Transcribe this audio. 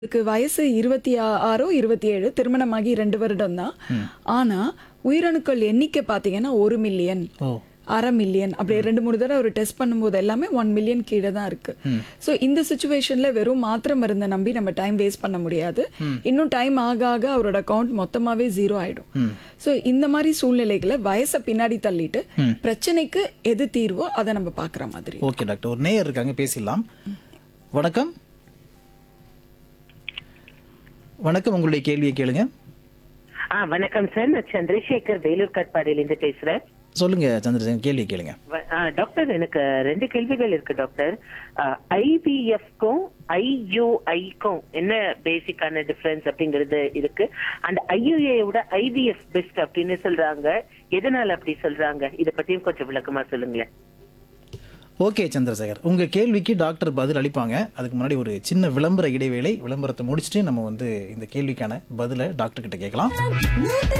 இதுக்கு வயசு இருபத்தி ஆறோ இருபத்தி ஏழு திருமணமாகி ரெண்டு வருடம் தான் ஆனா உயிரணுக்கள் எண்ணிக்கை பாத்தீங்கன்னா ஒரு மில்லியன் ஓ அரை மில்லியன் அப்படி ரெண்டு மூணு தடவை ஒரு டெஸ்ட் பண்ணும்போது எல்லாமே ஒன் மில்லியன் கீழே தான் இருக்கு ஸோ இந்த சுச்சுவேஷன்ல வெறும் மாத்திரை மருந்தை நம்பி நம்ம டைம் வேஸ்ட் பண்ண முடியாது இன்னும் டைம் ஆக ஆக அவரோட கவுண்ட் மொத்தமாவே ஜீரோ ஆயிடும் ஸோ இந்த மாதிரி சூழ்நிலைகளை வயசை பின்னாடி தள்ளிட்டு பிரச்சனைக்கு எது தீர்வோ அதை நம்ம பார்க்குற மாதிரி ஓகே டாக்டர் ஒரு நேயர் இருக்காங்க பேசிடலாம் வணக்கம் வணக்கம் உங்களுடைய கேள்வியை கேளுங்க ஆ வணக்கம் சார் நான் சந்திரசேகர் வேலூர் கட்பாடியிலிருந்து பேசுறேன் சொல்லுங்க சந்திரசேகர் கேள்வியை கேளுங்க வ- ஆ, டாக்டர் எனக்கு ரெண்டு கேள்விகள் இருக்கு டாக்டர் ஐவிஎஃப்க்கும் ஐயுஐக்கும் என்ன பேசிக்கான டிஃபரன்ஸ் அப்படிங்கிறது இருக்கு அந்த ஐயுஏ விட ஐவிஎஃப் பெஸ்ட் அப்படின்னு சொல்றாங்க எதனால அப்படி சொல்றாங்க இத பத்தியும் கொஞ்சம் விளக்கமா சொல்லுங்களேன் ஓகே சந்திரசேகர் உங்க கேள்விக்கு டாக்டர் பதில் அளிப்பாங்க அதுக்கு முன்னாடி ஒரு சின்ன விளம்பர இடைவேளை விளம்பரத்தை முடிச்சுட்டு நம்ம வந்து இந்த கேள்விக்கான பதிலை டாக்டர் கிட்ட கேட்கலாம் மூத்த